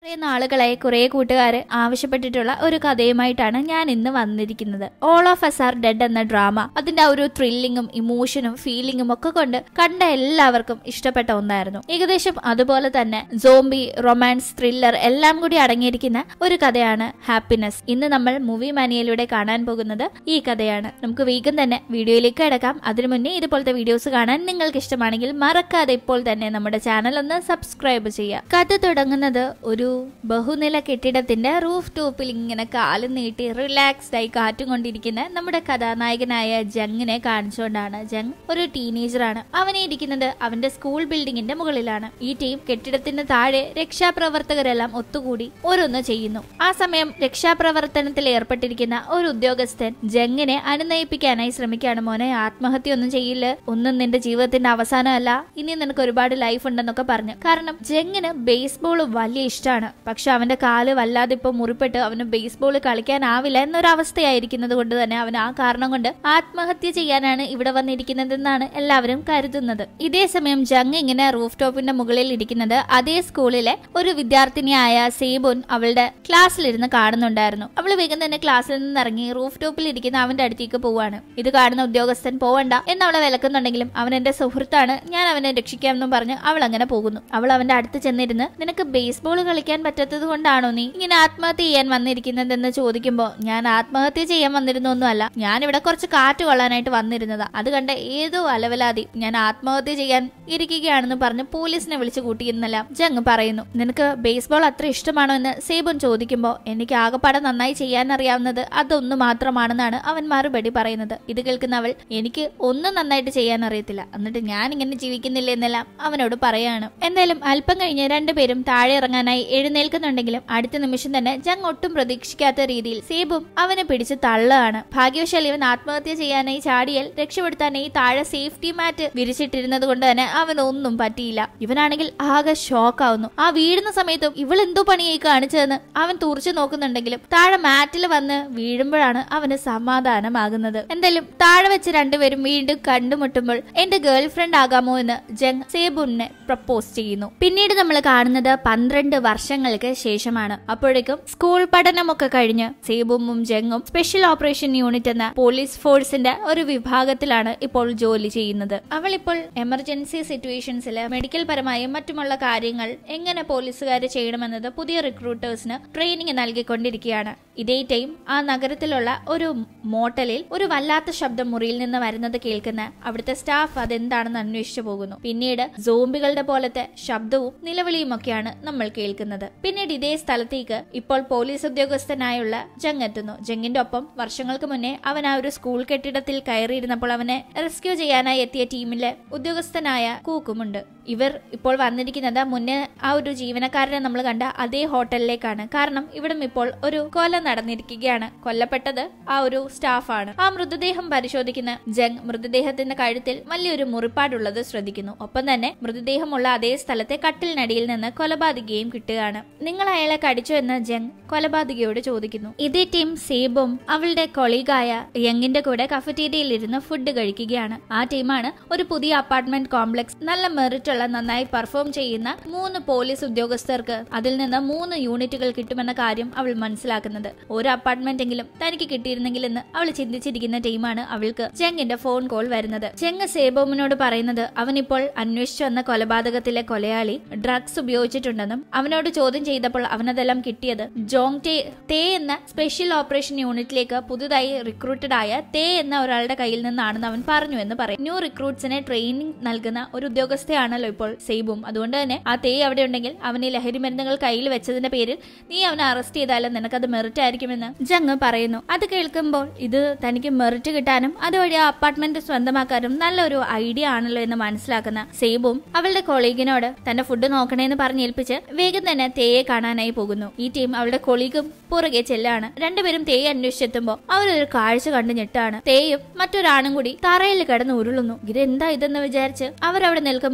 കുറെ നാളുകളായി കുറെ കൂട്ടുകാര് ആവശ്യപ്പെട്ടിട്ടുള്ള ഒരു കഥയുമായിട്ടാണ് ഞാൻ ഇന്ന് വന്നിരിക്കുന്നത് all of us are dead എന്ന ഡ്രാമ അതിന്റെ ആ ഒരു ത്രില്ലിങ്ങും ഇമോഷനും ഫീലിംഗും ഒക്കെ കൊണ്ട് കണ്ട എല്ലാവർക്കും ഇഷ്ടപ്പെട്ട ഒന്നായിരുന്നു ഏകദേശം അതുപോലെ തന്നെ സോംബി റൊമാൻസ് ത്രില്ലർ എല്ലാം കൂടി അടങ്ങിയിരിക്കുന്ന ഒരു കഥയാണ് ഹാപ്പിനെസ് ഇന്ന് നമ്മൾ മൂവി മാനിയയിലൂടെ കാണാൻ പോകുന്നത് ഈ കഥയാണ് നമുക്ക് വേഗം തന്നെ വീഡിയോയിലേക്ക് കിടക്കാം അതിനു മുന്നേ ഇതുപോലത്തെ വീഡിയോസ് കാണാൻ നിങ്ങൾക്ക് ഇഷ്ടമാണെങ്കിൽ മറക്കാതെ ഇപ്പോൾ തന്നെ നമ്മുടെ ചാനൽ ഒന്ന് സബ്സ്ക്രൈബ് ചെയ്യുക കഥ തുടങ്ങുന്നത് ഒരു ബഹുനില കെട്ടിടത്തിന്റെ റൂഫ് ടോപ്പിൽ ഇങ്ങനെ കാലും നീട്ടി റിലാക്സ്ഡ് ആയി കാറ്റും കൊണ്ടിരിക്കുന്ന നമ്മുടെ കഥാനായകനായ ജങ്ങിനെ കാണിച്ചുകൊണ്ടാണ് ജങ് ഒരു ടീനേജറാണ് അവനെ ഇരിക്കുന്നത് അവന്റെ സ്കൂൾ ബിൽഡിങ്ങിന്റെ മുകളിലാണ് ഈ ടീം കെട്ടിടത്തിന് താഴെ രക്ഷാപ്രവർത്തകരെല്ലാം ഒത്തുകൂടി ഓരോന്ന് ചെയ്യുന്നു ആ സമയം രക്ഷാപ്രവർത്തനത്തിൽ ഏർപ്പെട്ടിരിക്കുന്ന ഒരു ഉദ്യോഗസ്ഥൻ ജങ്ങിനെ അനുനയിപ്പിക്കാനായി ശ്രമിക്കുകയാണ് മോനെ ആത്മഹത്യ ഒന്നും ചെയ്യില്ല ഒന്നും നിന്റെ ജീവിതത്തിന്റെ അവസാനമല്ല ഇനി നിനക്ക് ഒരുപാട് ലൈഫ് ഉണ്ടെന്നൊക്കെ പറഞ്ഞു കാരണം ജങ്ങിന് ബേസ്ബോൾ വലിയ ഇഷ്ടമാണ് പക്ഷെ അവന്റെ കാല് വല്ലാതെ ഇപ്പൊ മുറിപ്പെട്ട് അവന് ബേസ്ബോൾ കളിക്കാനാവില്ല എന്നൊരവസ്ഥയായിരിക്കുന്നത് കൊണ്ട് തന്നെ അവൻ ആ കാരണം കൊണ്ട് ആത്മഹത്യ ചെയ്യാനാണ് ഇവിടെ വന്നിരിക്കുന്നതെന്നാണ് എല്ലാവരും കരുതുന്നത് ഇതേ സമയം ജങ് ഇങ്ങനെ റൂഫ് ടോപ്പിന്റെ മുകളിൽ ഇരിക്കുന്നത് അതേ സ്കൂളിലെ ഒരു വിദ്യാർത്ഥിനിയായ സേബുൻ അവളുടെ ക്ലാസ്സിലിരുന്ന് കാണുന്നുണ്ടായിരുന്നു അവൾ വേഗം തന്നെ ക്ലാസ്സിൽ നിന്ന് ഇറങ്ങി റൂഫ് ടോപ്പിൽ ഇരിക്കുന്ന അവന്റെ അടുത്തേക്ക് പോവാണ് ഇത് കാണുന്ന ഉദ്യോഗസ്ഥൻ പോവണ്ട എന്ന് അവളെ വിലക്കുന്നുണ്ടെങ്കിലും അവൻ എന്റെ സുഹൃത്താണ് ഞാൻ അവനെ രക്ഷിക്കാമെന്നും പറഞ്ഞ് അവൾ അങ്ങനെ പോകുന്നു അവൾ അവന്റെ അടുത്ത് ചെന്നിരുന്ന് നിനക്ക് ബേസ്ബോൾ കളിക്കാൻ പറ്റാത്തത് കൊണ്ടാണോ നീ ഇങ്ങനെ ആത്മഹത്യ ചെയ്യാൻ വന്നിരിക്കുന്നതെന്ന് ചോദിക്കുമ്പോ ഞാൻ ആത്മഹത്യ ചെയ്യാൻ വന്നിരുന്നൊന്നുമല്ല ഞാൻ ഇവിടെ കുറച്ച് കാറ്റ് കൊള്ളാനായിട്ട് വന്നിരുന്നതാ അത് കണ്ട ഏതോ അലവലാതി ഞാൻ ആത്മഹത്യ ചെയ്യാൻ ഇരിക്കുകയാണെന്ന് പറഞ്ഞ് പോലീസിനെ വിളിച്ചു കൂട്ടിയെന്നെല്ലാം ജങ് പറയുന്നു നിനക്ക് ബേസ്ബോൾ അത്ര ഇഷ്ടമാണോ എന്ന് സേബുൻ ചോദിക്കുമ്പോ എനിക്ക് ആകപ്പാടെ നന്നായി ചെയ്യാൻ അറിയാവുന്നത് അതൊന്നു മാത്രമാണെന്നാണ് അവൻ മറുപടി പറയുന്നത് ഇത് കേൾക്കുന്ന അവൾ എനിക്ക് ഒന്നും നന്നായിട്ട് ചെയ്യാൻ അറിയത്തില്ല എന്നിട്ട് ഞാൻ ഇങ്ങനെ ജീവിക്കുന്നില്ല എന്നെല്ലാം അവനോട് പറയാണ് എന്തായാലും അല്പം കഴിഞ്ഞ് രണ്ടുപേരും താഴെ ഇറങ്ങാനായി എഴുന്നേൽക്കുന്നുണ്ടെങ്കിലും അടുത്ത നിമിഷം തന്നെ ജങ് ഒട്ടും പ്രതീക്ഷിക്കാത്ത രീതിയിൽ സേബും അവനെ പിടിച്ച് തള്ളുകയാണ് ഭാഗ്യവശാൽ ഇവൻ ആത്മഹത്യ ചെയ്യാനായി ചാടിയാൽ രക്ഷപ്പെടുത്താനായി താഴെ സേഫ്റ്റി മാറ്റ് വിരിച്ചിട്ടിരുന്നത് കൊണ്ട് തന്നെ അവനൊന്നും പറ്റിയില്ല ഇവനാണെങ്കിൽ ആകെ ഷോക്ക് ആവുന്നു ആ വീഴുന്ന സമയത്തും ഇവൾ എന്തോ പണിയായി കാണിച്ചതെന്ന് അവൻ തുറച്ചു നോക്കുന്നുണ്ടെങ്കിലും താഴെ മാറ്റിൽ വന്ന് വീഴുമ്പോഴാണ് അവന് സമാധാനമാകുന്നത് എന്തായാലും താഴെ വെച്ച് രണ്ടുപേരും വീണ്ടും കണ്ടുമുട്ടുമ്പോൾ എന്റെ ഗേൾ ഫ്രണ്ട് ആകാമോ എന്ന് ജങ് സേബുനെ പ്രപ്പോസ് ചെയ്യുന്നു പിന്നീട് നമ്മൾ കാണുന്നത് പന്ത്രണ്ട് വർഷങ്ങൾക്ക് ശേഷമാണ് അപ്പോഴേക്കും സ്കൂൾ പഠനമൊക്കെ കഴിഞ്ഞ് സേബുമും ജങ്ങും സ്പെഷ്യൽ ഓപ്പറേഷൻ യൂണിറ്റ് എന്ന പോലീസ് ഫോഴ്സിന്റെ ഒരു വിഭാഗത്തിലാണ് ഇപ്പോൾ ജോലി ചെയ്യുന്നത് അവൾ ഇപ്പോൾ എമർജൻസി സിറ്റുവേഷൻസിൽ മെഡിക്കൽ പരമായും മറ്റുമുള്ള കാര്യങ്ങൾ എങ്ങനെ പോലീസുകാർ ചെയ്യണമെന്നത് പുതിയ റിക്രൂട്ടേഴ്സിന് ട്രെയിനിങ് നൽകിക്കൊണ്ടിരിക്കുകയാണ് ഇതേ ടൈം ആ നഗരത്തിലുള്ള ഒരു മോട്ടലിൽ ഒരു വല്ലാത്ത ശബ്ദം മുറിയിൽ നിന്ന് വരുന്നത് കേൾക്കുന്ന അവിടുത്തെ സ്റ്റാഫ് അതെന്താണെന്ന് അന്വേഷിച്ചു പോകുന്നു പിന്നീട് സോംബികളുടെ പോലത്തെ ശബ്ദവും നിലവിളിയും ഒക്കെയാണ് നമ്മൾ കേൾക്കുന്നത് പിന്നീട് ഇതേ സ്ഥലത്തേക്ക് ഇപ്പോൾ പോലീസ് ഉദ്യോഗസ്ഥനായുള്ള ജങ് എത്തുന്നു ജങ്ങിന്റെ ഒപ്പം വർഷങ്ങൾക്ക് മുന്നേ അവൻ ആ ഒരു സ്കൂൾ കെട്ടിടത്തിൽ കയറിയിരുന്നപ്പോൾ അവനെ റെസ്ക്യൂ ചെയ്യാനായി എത്തിയ ടീമിലെ ഉദ്യോഗസ്ഥനായ കൂക്കുമുണ്ട് ഇവർ ഇപ്പോൾ വന്നിരിക്കുന്നത് മുന്നേ ആ ഒരു ജീവനക്കാരനെ നമ്മൾ കണ്ട അതേ ഹോട്ടലിലേക്കാണ് കാരണം ഇവിടം ഇപ്പോൾ ഒരു കൊല നടന്നിരിക്കുകയാണ് കൊല്ലപ്പെട്ടത് ആ ഒരു സ്റ്റാഫാണ് ആ മൃതദേഹം പരിശോധിക്കുന്ന ജങ് മൃതദേഹത്തിന്റെ കഴുത്തിൽ വലിയൊരു മുറിപ്പാടുള്ളത് ശ്രദ്ധിക്കുന്നു ഒപ്പം തന്നെ മൃതദേഹമുള്ള അതേ സ്ഥലത്തെ കട്ടിലിനടിയിൽ നിന്ന് കൊലപാതകയും കിട്ടുകയാണ് നിങ്ങൾ അയാളെ കടിച്ചു എന്ന് ജങ് കൊലപാതകയോട് ചോദിക്കുന്നു ഇതേ ടീം സേബും അവളുടെ കൊളീഗായ യങ്ങിന്റെ കൂടെ കഫറ്റീരിയയിൽ ഇരുന്ന് ഫുഡ് കഴിക്കുകയാണ് ആ ടീമാണ് ഒരു പുതിയ അപ്പാർട്ട്മെന്റ് കോംപ്ലക്സ് നല്ല മെറിറ്റ് ഉള്ള നന്നായി പെർഫോം ചെയ്യുന്ന മൂന്ന് പോലീസ് ഉദ്യോഗസ്ഥർക്ക് അതിൽ നിന്ന് മൂന്ന് യൂണിറ്റുകൾ കിട്ടുമെന്ന കാര്യം അവൾ മനസ്സിലാക്കുന്നത് ഒരു അപ്പാർട്ട്മെന്റ് എങ്കിലും തനിക്ക് കിട്ടിയിരുന്നെങ്കിൽ എന്ന് അവൾ ചിന്തിച്ചിരിക്കുന്ന ടീമാണ് അവൾക്ക് ജങ്ങിന്റെ ഫോൺ കോൾ വരുന്നത് ജങ് സേബോമിനോട് പറയുന്നത് അവനിപ്പോൾ അന്വേഷിച്ചു വന്ന കൊലപാതകത്തിലെ കൊലയാളി ഡ്രഗ്സ് ഉപയോഗിച്ചിട്ടുണ്ടെന്നും അവനോട് ചോദ്യം ചെയ്തപ്പോൾ അവനതെല്ലാം കിട്ടിയത് ജോങ് ടേ തേ എന്ന സ്പെഷ്യൽ ഓപ്പറേഷൻ യൂണിറ്റിലേക്ക് പുതുതായി റിക്രൂട്ടഡ് ആയ തേ എന്ന ഒരാളുടെ കയ്യിൽ നിന്നാണെന്ന് അവൻ പറഞ്ഞു എന്ന് പറയും ന്യൂ റിക്രൂട്ട്സിനെ ട്രെയിനിങ് നൽകുന്ന ഒരു ഉദ്യോഗസ്ഥയാണല്ലോ ഇപ്പോൾ സെയ്ബും അതുകൊണ്ട് തന്നെ ആ തേ അവിടെ ഉണ്ടെങ്കിൽ അവന് ഈ ലഹരി മരുന്നുകൾ കയ്യിൽ വെച്ചതിന്റെ പേരിൽ നീ അവനെ അറസ്റ്റ് ചെയ്താലും നിനക്കത് മെറിറ്റ് ആയിരിക്കുമെന്ന് ജങ് പറയുന്നു അത് കേൾക്കുമ്പോൾ ഇത് തനിക്ക് മെറിറ്റ് കിട്ടാനും അതുവഴി ആ അപ്പാർട്ട്മെന്റ് സ്വന്തമാക്കാനും നല്ലൊരു ഐഡിയ ആണല്ലോ എന്ന് മനസ്സിലാക്കുന്ന സെയ്ബും അവളുടെ കൊളീഗിനോട് തന്റെ ഫുഡ് നോക്കണേന്ന് പറഞ്ഞേൽപ്പിച്ച് വേഗം തന്നെ തേയെ കാണാനായി പോകുന്നു ഈ ടീം അവളുടെ കൊളീഗും പുറകെ ചെല്ലാണ് രണ്ടുപേരും തേയെ അന്വേഷിച്ചെത്തുമ്പോൾ അവരൊരു കാഴ്ച കണ്ട് ഞെട്ടാണ് തേയും മറ്റൊരാണും കൂടി തറയിൽ കിടന്ന് ഉരുളുന്നു ഇതെന്താ ഇതെന്ന് വിചാരിച്ച് അവരവിടെ നിൽക്കുമ്പോൾ ഇത്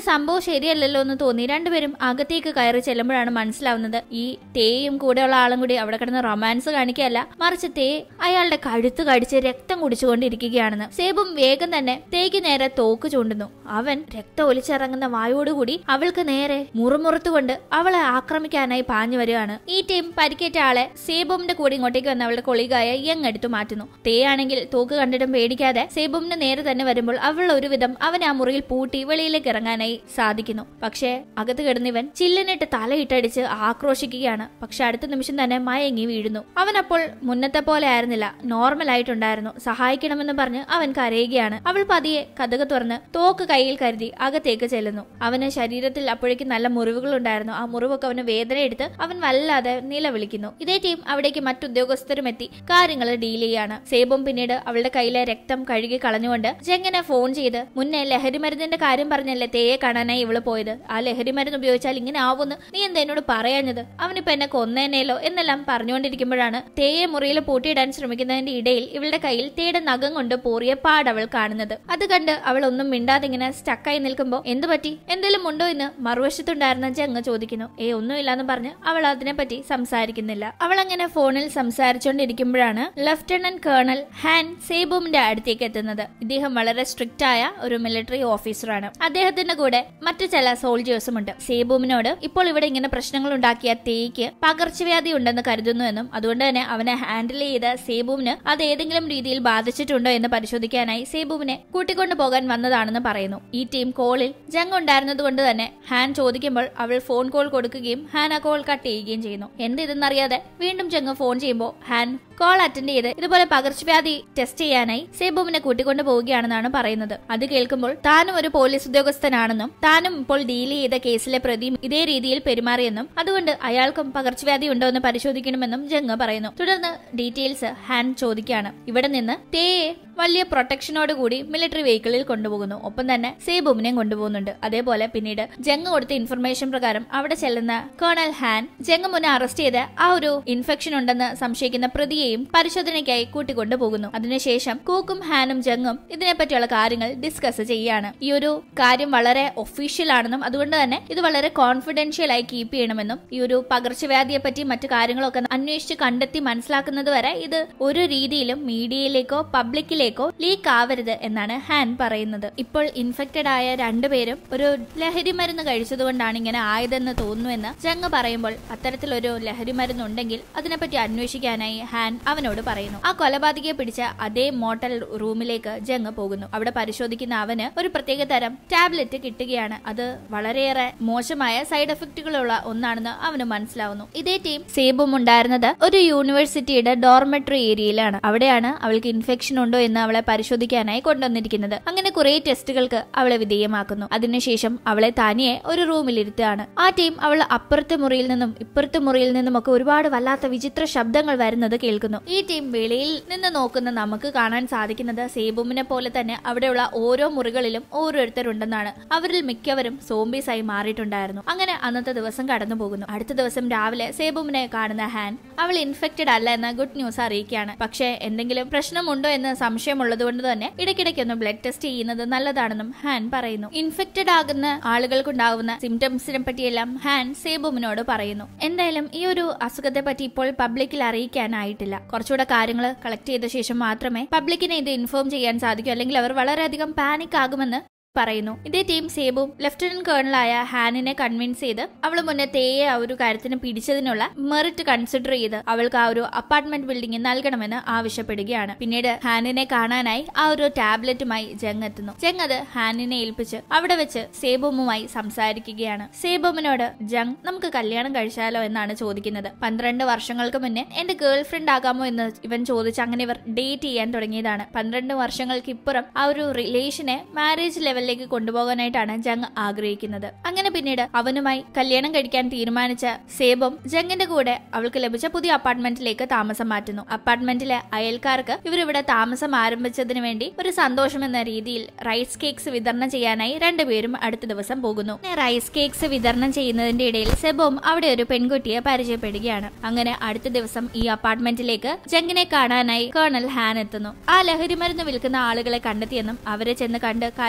സംഭവം ശരിയല്ലല്ലോ എന്ന് തോന്നി രണ്ടുപേരും അകത്തേക്ക് കയറി ചെല്ലുമ്പോഴാണ് മനസ്സിലാവുന്നത് ഈ തേയും കൂടെയുള്ള ആളും കൂടി അവിടെ കിടന്ന് റൊമാൻസ് കാണിക്കുകയല്ല മറിച്ച് തേ അയാളുടെ കഴുത്ത് കടിച്ച് രക്തം കുടിച്ചുകൊണ്ടിരിക്കുകയാണെന്ന് സേബും വേഗം തന്നെ തേക്ക് നേരെ തോക്ക് ചൂണ്ടുന്നു അവൻ രക്തം ഒലിച്ചിറങ്ങുന്ന വായോടുകൂടി അവൾക്ക് നേരെ മുറുമുറുത്തുകൊണ്ട് അവളെ ആക്രമിക്കാനായി പാഞ്ഞു വരികയാണ് ഈ ടീം പരിക്കേറ്റ ആളെ സേബുമിന്റെ കൂടെ ഇങ്ങോട്ടേക്ക് വന്ന് അവളുടെ കൊളികായ യങ് എടുത്തു മാറ്റുന്നു തേ ആണെങ്കിൽ തോക്ക് കണ്ടിട്ടും പേടിക്കാതെ സേബുമിന് നേരെ തന്നെ വരുമ്പോൾ അവൾ ഒരുവിധം അവൻ ആ മുറിയിൽ പൂട്ടി വെളിയിലേക്ക് ഇറങ്ങാനായി സാധിക്കുന്നു പക്ഷേ അകത്ത് കിടന്നിവൻ ചില്ലിനിട്ട് തലയിട്ടടിച്ച് ആക്രോശിക്കുകയാണ് പക്ഷെ അടുത്ത നിമിഷം തന്നെ മയങ്ങി വീഴുന്നു അവൻ അപ്പോൾ മുന്നത്തെ പോലെ ആയിരുന്നില്ല നോർമൽ ആയിട്ടുണ്ടായിരുന്നു സഹായിക്കണമെന്ന് പറഞ്ഞ് അവൻ കരയുകയാണ് അവൾ പതിയെ കഥക തുറന്ന് തോക്ക് കയ്യിൽ കരുതി അകത്തേക്ക് ചെല്ലുന്നു അവന് ശരീരത്തിൽ അപ്പോഴേക്കും നല്ല മുറിവുകൾ ഉണ്ടായിരുന്നു ആ മുറിവൊക്കെ അവന് വേദന എടുത്ത് അവൻ വല്ലാതെ നിലവിളിക്കുന്നു ഇതേ ടീം അവിടേക്ക് മറ്റുദ്യോഗസ്ഥരും എത്തി കാര്യങ്ങൾ ഡീൽ ചെയ്യാണ് സേബും പിന്നീട് അവളുടെ കയ്യിലെ രക്തം കഴുകി കളഞ്ഞുകൊണ്ട് ജെങ്ങനെ ഫോൺ ചെയ്ത് മുന്നേ ലഹരി മരുന്നിന്റെ കാര്യം പറഞ്ഞല്ലേ തേയെ കാണാനായി ഇവള് പോയത് ആ ലഹരി മരുന്ന് ഉപയോഗിച്ചാൽ ഇങ്ങനെ ആവുമെന്ന് നീ എന്താ എന്നോട് പറയാഞ്ഞത് അവനിപ്പോ എന്നെ കൊന്നേനേലോ എന്നെല്ലാം പറഞ്ഞുകൊണ്ടിരിക്കുമ്പോഴാണ് തേയെ മുറിയിൽ പൂട്ടിയിടാൻ ശ്രമിക്കുന്നതിന്റെ ഇടയിൽ ഇവളുടെ കയ്യിൽ തേയുടെ നഖം കൊണ്ട് പോറിയ പാട് അവൾ കാണുന്നത് അത് കണ്ട് അവൾ ഒന്നും മിണ്ടാതെ ഇങ്ങനെ സ്റ്റക്കായി നിൽക്കുമ്പോൾ എന്തു പറ്റി എന്തെങ്കിലും ഉണ്ടോ എന്ന് മറുവശത്തുണ്ടായിരുന്ന ജങ് ചോദിക്കുന്നു ഏ ഒന്നുമില്ലാന്ന് പറഞ്ഞ് അവൾ അതിനെപ്പറ്റി സംസാരിക്കുന്നില്ല അവൾ അങ്ങനെ ഫോണിൽ സംസാരിച്ചുകൊണ്ടിരിക്കുമ്പോഴാണ് ലഫ്റ്റനന്റ് കേണൽ ഹാൻ സേബുമിന്റെ അടുത്തേക്ക് എത്തുന്നത് ഇദ്ദേഹം വളരെ സ്ട്രിക്റ്റ് ആയ ഒരു മിലിറ്ററി ഓഫീസറാണ് അദ്ദേഹത്തിന്റെ കൂടെ മറ്റു ചില സോൾജേഴ്സും ഉണ്ട് സേബുമിനോട് ഇപ്പോൾ ഇവിടെ ഇങ്ങനെ പ്രശ്നങ്ങൾ ഉണ്ടാക്കിയ തേയ്ക്ക് പകർച്ചവ്യാധി ഉണ്ടെന്ന് കരുതുന്നുവെന്നും അതുകൊണ്ട് തന്നെ അവനെ ഹാൻഡിൽ ചെയ്ത സേബുമിന് അത് ഏതെങ്കിലും രീതിയിൽ ബാധിച്ചിട്ടുണ്ടോ എന്ന് പരിശോധിക്കാനായി സേബുവിനെ കൂട്ടിക്കൊണ്ടു പോകാൻ വന്നതാണെന്ന് പറയുന്നു ഈ ടീം കോളിൽ ജങ് ഉണ്ടായിരുന്നത് കൊണ്ട് തന്നെ ഹാൻ ചോദിക്കുമ്പോൾ അവൾ ഫോൺ കോൾ കൊടുക്കുകയും ഹാൻ ആ കോൾ കട്ട് ചെയ്യുകയും ചെയ്യുന്നു എന്ത് ഇതെന്നറിയാതെ വീണ്ടും ജങ് ഫോൺ ചെയ്യുമ്പോൾ ഹാൻ കോൾ അറ്റൻഡ് ചെയ്ത് ഇതുപോലെ പകർച്ചവ്യാധി ടെസ്റ്റ് ചെയ്യാനായി സേബുവിനെ കൂട്ടിക്കൊണ്ടു പോവുകയാണെന്നാണ് പറയുന്നത് അത് കേൾക്കുമ്പോൾ താനും ഒരു പോലീസ് ഉദ്യോഗസ്ഥനാണെന്നും താനും ഇപ്പോൾ ഡീൽ ചെയ്ത കേസിലെ പ്രതിയും ഇതേ രീതിയിൽ പെരുമാറിയെന്നും അതുകൊണ്ട് അയാൾക്കും പകർച്ചവ്യാധി ഉണ്ടോ എന്ന് പരിശോധിക്കണമെന്നും ജങ് പറയുന്നു തുടർന്ന് ഡീറ്റെയിൽസ് ഹാൻ ചോദിക്കുകയാണ് ഇവിടെ നിന്ന് തേയെ വലിയ പ്രൊട്ടക്ഷനോട് കൂടി മിലിറ്ററി വെഹിക്കിളിൽ കൊണ്ടുപോകുന്നു ഒപ്പം തന്നെ സേബുമിനെയും കൊണ്ടുപോകുന്നുണ്ട് അതേപോലെ പിന്നീട് ജങ് കൊടുത്ത ഇൻഫർമേഷൻ പ്രകാരം അവിടെ ചെല്ലുന്ന കേണൽ ഹാൻ ജങ് മുന്നേ അറസ്റ്റ് ചെയ്ത് ആ ഒരു ഇൻഫെക്ഷൻ ഉണ്ടെന്ന് സംശയിക്കുന്ന പ്രതിയെയും പരിശോധനയ്ക്കായി കൂട്ടിക്കൊണ്ടു പോകുന്നു അതിനുശേഷം കൂക്കും ഹാനും ജങ്ങും ഇതിനെപ്പറ്റിയുള്ള കാര്യങ്ങൾ ഡിസ്കസ് ചെയ്യാണ് ഈ ഒരു കാര്യം വളരെ ഒഫീഷ്യൽ ആണെന്നും അതുകൊണ്ട് തന്നെ ഇത് വളരെ കോൺഫിഡൻഷ്യൽ ആയി കീപ്പ് ചെയ്യണമെന്നും ഈ ഒരു പകർച്ചവ്യാധിയെ പറ്റി മറ്റു കാര്യങ്ങളൊക്കെ അന്വേഷിച്ച് കണ്ടെത്തി മനസ്സിലാക്കുന്നത് വരെ ഇത് ഒരു രീതിയിലും മീഡിയയിലേക്കോ പബ്ലിക്കിലേക്കോ ലീക്ക് ആവരുത് എന്നാണ് ഹാൻ പറയുന്നത് ഇപ്പോൾ ഇൻഫെക്റ്റഡ് ആയ രണ്ടുപേരും ഒരു ലഹരി മരുന്ന് കഴിച്ചതുകൊണ്ടാണ് ഇങ്ങനെ ആയതെന്ന് തോന്നുന്നുവെന്ന് ജങ് പറയുമ്പോൾ അത്തരത്തിലൊരു ലഹരി മരുന്ന് ഉണ്ടെങ്കിൽ അതിനെപ്പറ്റി അന്വേഷിക്കാനായി ഹാൻ അവനോട് പറയുന്നു ആ കൊലപാതകയെ പിടിച്ച അതേ മോട്ടൽ റൂമിലേക്ക് ജങ് പോകുന്നു അവിടെ പരിശോധിക്കുന്ന അവന് ഒരു പ്രത്യേക തരം ടാബ്ലറ്റ് കിട്ടുകയാണ് അത് വളരെയേറെ മോശമായ സൈഡ് എഫക്റ്റുകളുള്ള ഒന്നാണെന്ന് അവന് മനസ്സിലാവുന്നു ഇതേ ടീം സേബും ഉണ്ടായിരുന്നത് ഒരു യൂണിവേഴ്സിറ്റിയുടെ ഡോർമെട്രി ഏരിയയിലാണ് അവിടെയാണ് അവൾക്ക് ഇൻഫെക്ഷൻ ഉണ്ടോ എന്ന് അവളെ പരിശോധിക്കാനായി കൊണ്ടുവന്നിരിക്കുന്നത് അങ്ങനെ കുറെ ടെസ്റ്റുകൾക്ക് അവളെ വിധേയമാക്കുന്നു അതിനുശേഷം അവളെ തനിയെ ഒരു റൂമിൽ ഇരുത്തുകയാണ് ആ ടീം അവൾ അപ്പുറത്തെ മുറിയിൽ നിന്നും ഇപ്പുറത്തെ മുറിയിൽ നിന്നും ഒക്കെ ഒരുപാട് വല്ലാത്ത വിചിത്ര ശബ്ദങ്ങൾ വരുന്നത് കേൾക്കുന്നു ഈ ടീം വെളിയിൽ നിന്ന് നോക്കുന്ന നമുക്ക് കാണാൻ സാധിക്കുന്നത് സേബുമിനെ പോലെ തന്നെ അവിടെയുള്ള ഓരോ മുറികളിലും ഓരോരുത്തരുണ്ടെന്നാണ് അവരിൽ മിക്കവരും സോംബീസ് ആയി മാറിയിട്ടുണ്ടായിരുന്നു അങ്ങനെ അന്നത്തെ ദിവസം കടന്നു പോകുന്നു അടുത്ത ദിവസം രാവിലെ സേബുമിനെ കാണുന്ന ഹാൻ അവൾ ഇൻഫെക്റ്റഡ് അല്ല എന്ന ഗുഡ് ന്യൂസ് അറിയിക്കുകയാണ് പക്ഷേ എന്തെങ്കിലും പ്രശ്നമുണ്ടോ എന്ന് സംശയമുള്ളത് കൊണ്ട് തന്നെ ഇടയ്ക്കിടയ്ക്കൊന്ന് ബ്ലഡ് ടെസ്റ്റ് ചെയ്യുന്നത് നല്ലതാണെന്നും ഹാൻ പറയുന്നു ഇൻഫെക്റ്റഡ് ആകുന്ന ആളുകൾക്കുണ്ടാകുന്ന സിംറ്റംസിനെ പറ്റിയെല്ലാം ഹാൻ സേബുമിനോട് പറയുന്നു എന്തായാലും ഈ ഒരു അസുഖത്തെ പറ്റി ഇപ്പോൾ പബ്ലിക്കിൽ അറിയിക്കാനായിട്ടില്ല കുറച്ചുകൂടെ കാര്യങ്ങൾ കളക്ട് ചെയ്ത ശേഷം മാത്രമേ പബ്ലിക്കിനെ ഇത് ഇൻഫോം ചെയ്യാൻ സാധിക്കൂ അല്ലെങ്കിൽ അവർ വളരെയധികം പാനിക് ആകുമെന്ന് പറയുന്നു ഇതേ ടീം സേബും ലഫ്റ്റനന്റ് കേണലായ ഹാനിനെ കൺവിൻസ് ചെയ്ത് അവൾ മുന്നേ തേയെ ആ ഒരു കാര്യത്തിന് പിടിച്ചതിനുള്ള മെറിറ്റ് കൺസിഡർ ചെയ്ത് അവൾക്ക് ആ ഒരു അപ്പാർട്ട്മെന്റ് ബിൽഡിംഗ് നൽകണമെന്ന് ആവശ്യപ്പെടുകയാണ് പിന്നീട് ഹാനിനെ കാണാനായി ആ ഒരു ടാബ്ലറ്റുമായി ജങ് എത്തുന്നു ജങ് അത് ഹാനിനെ ഏൽപ്പിച്ച് അവിടെ വെച്ച് സേബുമുമായി സംസാരിക്കുകയാണ് സേബുമിനോട് ജങ് നമുക്ക് കല്യാണം കഴിച്ചാലോ എന്നാണ് ചോദിക്കുന്നത് പന്ത്രണ്ട് വർഷങ്ങൾക്ക് മുന്നേ എന്റെ ഗേൾ ഫ്രണ്ട് ആകാമോ എന്ന് ഇവൻ ചോദിച്ച് അങ്ങനെ ഇവർ ഡേറ്റ് ചെയ്യാൻ തുടങ്ങിയതാണ് പന്ത്രണ്ട് വർഷങ്ങൾക്ക് ഇപ്പുറം ആ ഒരു റിലേഷനെ മാരേജ് ലെവൽ ലെവലിലേക്ക് കൊണ്ടുപോകാനായിട്ടാണ് ജങ് ആഗ്രഹിക്കുന്നത് അങ്ങനെ പിന്നീട് അവനുമായി കല്യാണം കഴിക്കാൻ തീരുമാനിച്ച സേബും ജങ്ങിന്റെ കൂടെ അവൾക്ക് ലഭിച്ച പുതിയ അപ്പാർട്ട്മെന്റിലേക്ക് താമസം മാറ്റുന്നു അപ്പാർട്ട്മെന്റിലെ അയൽക്കാർക്ക് ഇവരിവിടെ താമസം ആരംഭിച്ചതിന് വേണ്ടി ഒരു സന്തോഷം എന്ന രീതിയിൽ റൈസ് കേക്ക്സ് വിതരണം ചെയ്യാനായി രണ്ടുപേരും അടുത്ത ദിവസം പോകുന്നു പിന്നെ റൈസ് കേക്ക്സ് വിതരണം ചെയ്യുന്നതിന്റെ ഇടയിൽ സെബും അവിടെ ഒരു പെൺകുട്ടിയെ പരിചയപ്പെടുകയാണ് അങ്ങനെ അടുത്ത ദിവസം ഈ അപ്പാർട്ട്മെന്റിലേക്ക് ജങ്ങിനെ കാണാനായി കേണൽ ഹാൻ എത്തുന്നു ആ ലഹരി മരുന്ന് വിൽക്കുന്ന ആളുകളെ കണ്ടെത്തിയെന്നും അവരെ ചെന്ന് കണ്ട് കാര്യങ്ങൾ